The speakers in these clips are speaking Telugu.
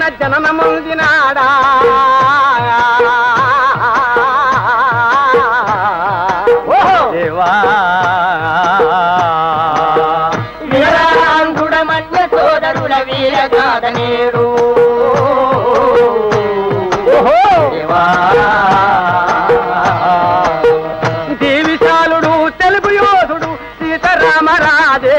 జననముందినాడా దేవా వీరాంగుడమన్య సోదరుల వీరగాథ నేడు దేవా. దేవిశాలుడు తెలుగు యోధుడు సీతారామరాజే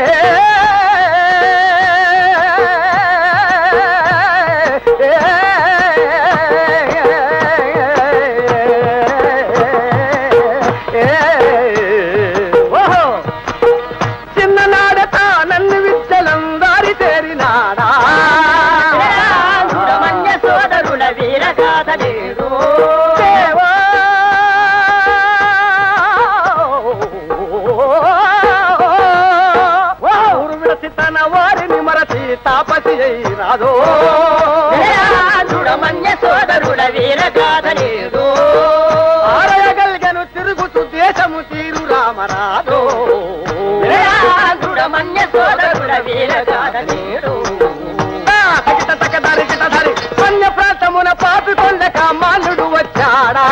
ఓహో చిన్ననాడత నన్ను విచ్చలం దారి తేరినాడా వీరాంగుడమన్య సోదరుల వీరగాథ నేడు దేవా ఊరు విడచి తన వారిని మరచి తాపసి అయి రాదో వీరాంగుడమన్య సోదరుల వీరగాథ నేడు ఆరయగలిగను తిరుగుతూ దేశము తీరు రామరాదో వీరాంగుడమన్య సోదరుల వీరగాథ నేడు తగిట తగ దరిగిట దరి వన్య ప్రాంతమున పాపికొండ కామాలుడు వచ్చాడా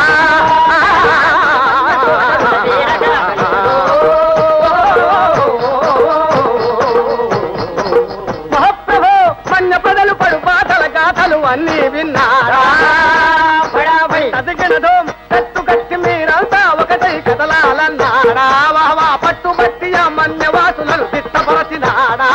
మహాప్రభు మన్య ప్రజలు పడు బాధల గాథలు అన్నీ విన్నారా చదిగినదో కట్టు కట్టి మీరంతా ఒకటై కదలాలన్నాడా వావా పట్టుబట్టి ఆ మన్యవాసులను చిత్తపరచినాడా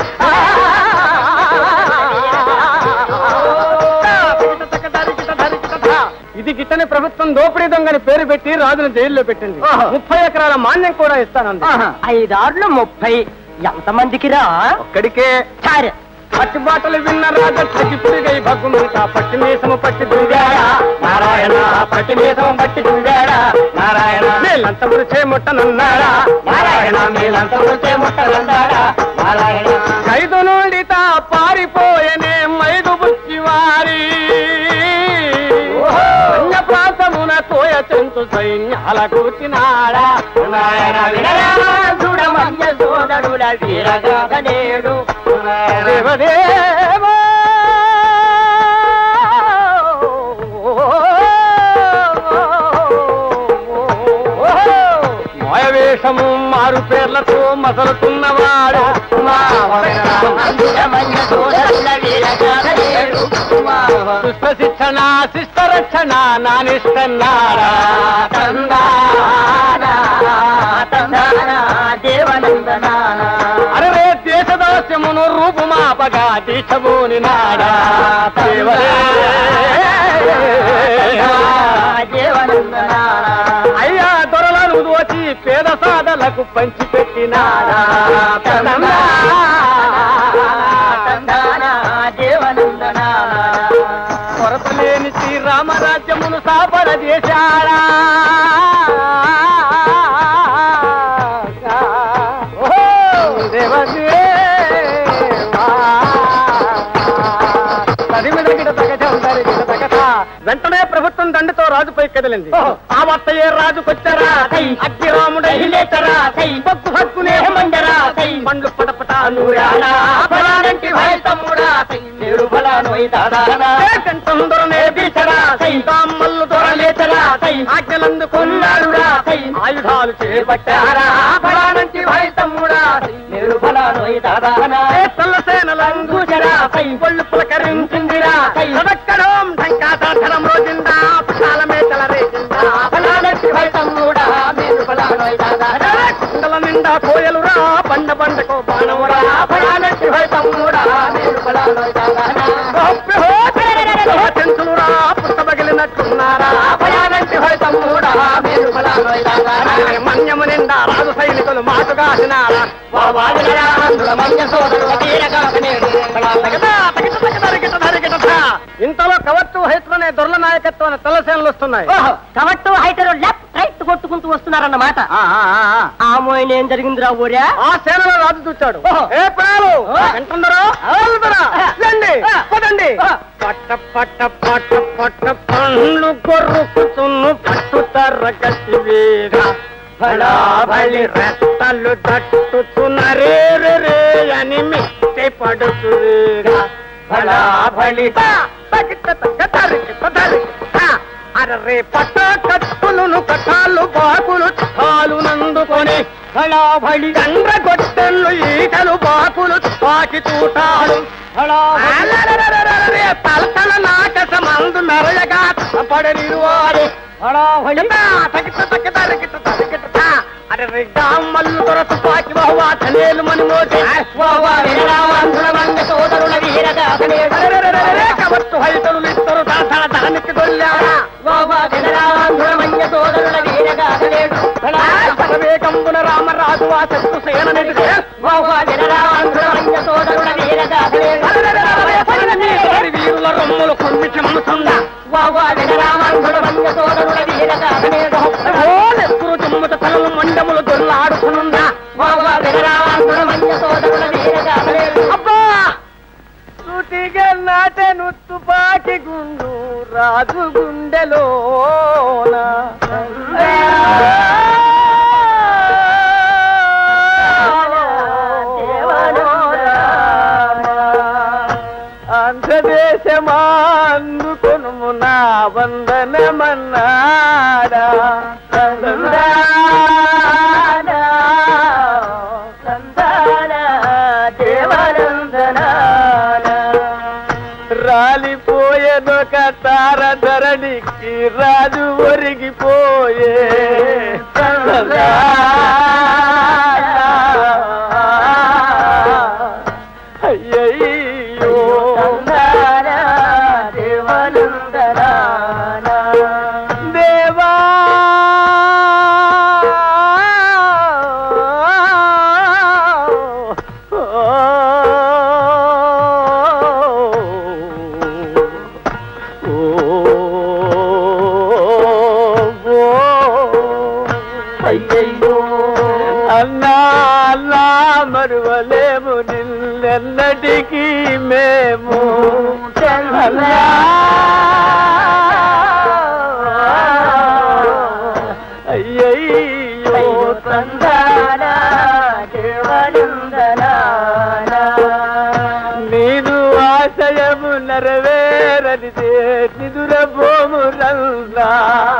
ఇది గిట్టని ప్రభుత్వం దోపిడీ దొంగని పేరు పెట్టి రాజును జైల్లో పెట్టింది ముప్పై ఎకరాల మాన్యం కూడా ఇస్తానంది ఐదార్లు ముప్పై ఎంతమందికి రా ఒక్కడికే సరే పట్టి బాటలు విన్న రాజు చచ్చిపుడిగై భగ్గుమిట పట్టి మీసము పట్టి దుంగాడా నారాయణ పట్టి మీసము పట్టి దుంగాడా నారాయణ మేలంతముడు చేముట్టనున్నాడా నారాయణ మేలంతముడు చేముట్టనున్నాడా నారాయణ ఖైదు నుండి తా పారిపోయనే మైదు బుచ్చి వారి అన్య ప్రాంతమున కోయ చెంచు సైన్యాల కూర్చినాడా నారాయణ చూడమయ్య సోదరుల వీరగాథ నేడు దేవదేవా మాయవేషము మారు పేర్లతో మసలుతున్నవాడు చూడమయ్య సోదరుల వీరగాథ నేడు దుష్ట శిక్షణ శిష్ట రక్షణ నానిష్టన్నాడా తందానా తందానా దేవనందనానా అరే దేశదాస్యమును రూపుమాపగా దీక్షభూని నాడా దేవదే దేవనందనానా అయ్యా దొరలను దోచి పేద సాధలకు పంచిపెట్టినాడా తందానా దేవనందనానా కొరత లేని శ్రీరామరాజ్యమును సాపర చేశాడా ఓహో, దేవదేవా. తరిమిదగిడ తగజం తరిగిడ తగట. వెంటనే ప్రభుత్వం దండుతో రాజుపై కదిలింది ఆ వత్తయే రాజుకొచ్చరా అగ్గిరాముడై లేచరా బొగ్గు హక్కునే మండరా పండ్లు పటపట నూరాలా ఫలానంటి భయ తమ్ముడా నేడు ఫలానోయ్ దాదానా కంఠం దొరనే బీచరా కామ్మల్లు దొరలేచరా ఆజ్ఞలందుకున్నాడురా ఆయుధాలు చేపట్టారా ఫలానంటి భయ తమ్ముడా నేడు ఫలానోయ్ దాదానా ఏ తెల్ల సేనలందూచరా ఒళ్ళు పులకరించిందిరా సదక్కడం ఢంకాసాధనం రోజుందా పుష్పాల మేతల రేసిందా ఫలానంటి భయ తమ్ముడా నేడు ఫలానోయ్ దాదానా కుండల నిండా కోయలురా బండ బండకో బాణమురా ఫలానంటి భయ తమ్ముడా నేడు ఫలానోయ్ దాదానా చెంచులురా పుట్టబగిలినట్టున్నారా ఫలానంటి భయ తమ్ముడా నేడు ఫలానోయ్ దాదానా మన్యము నిండా రాజు సైనికులు మాటుగాసినారా ఇంతలో కవర్టు హైతులనే దొరల నాయకత్వం తెల్లసేనలు వస్తున్నాయి కవట్టు హైటరు లెఫ్ట్ రైట్ కొట్టుకుంటూ వస్తున్నారన్నమాట ఆ మోయిన ఏం జరిగిందిరా ఊరా ఆ సేనలో రాజు చూచాడు ఓహో. ఏ ప్రాణాలు వింటున్నారా వెళ్తురా రండి పదండి పట్ట పట్ట పట్ట పట్ట పండ్లు కొరుకుతున్ను పట్టు తరగతి వేద బళాబళి రెట్టలు దట్టుతున్న రే రే రే అని మిట్టి పడుతువేగా భళా భళిత తగిట తగ తరికిట తరికిట అర్రే పట్ట కట్టులను కట్టాలు బాకులు చుట్టాలు నందుకొని భళాభళి చంద్ర గొట్టెళ్ళు ఈటలు బాకులు పాకి చూటాలు తలతల నాకస మందు మెరయగా పడనిరువాడు తగిట తగ తరికిట తరికిట అరే గామ్మల్లు దొరసు పాకి బహువా ధనేలు మని మోసి సోదరుల వీరగాథనేడు కవత్తు హైతరులు ఇద్దరు దాసన దానికి గొల్లారా వినరాంధ్రమన్య సోదరుల వీరగాథనేడు పరవేగంబున రామరాజు ఆ శత్రు సేన నిలిచే వినరాంధ్రమన్య సోదరుల వీరగాథనేడు వారి వీరుల రొమ్ములు కొమ్మి చెమ్ముతుందా వినరాంధ్రమన్య సోదరుల వీరగాథనేడు ఎత్తురు చెమ్ముట తలలు మండములు దొల్లాడుకునుందా వినరాంధ్రమన్య సోదరుల వీరగాథనేడు అబ్బా సూటిగా నాటెను తుపాకి గుండు రాజు గుండెలోన ఆంధ్రదేశమా అందుకొను నా వందనమన్నాడా రాలిపోయేదొక తార ధరణికి రాజు ఒరిగిపోయే అయ్యయ్యో దేవా అన్నా అన్నా మరువలేము నిన్నెన్నటికీ మేము అన్నా అయ్యయ్యో నేను ఆశయము నెరవేరని నిదుర భూము రల్లా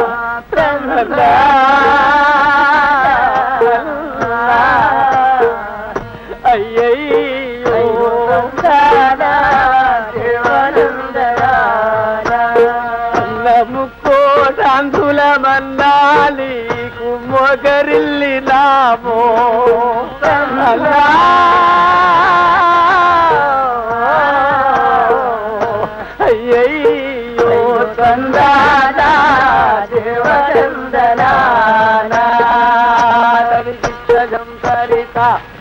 అయ్యయ్యో నమ్ముకోటాంతుల మన్నాలి కుమ్మొగరిల్లి నామో అయ్యయ్యో తందానా దేవచందనా సరిత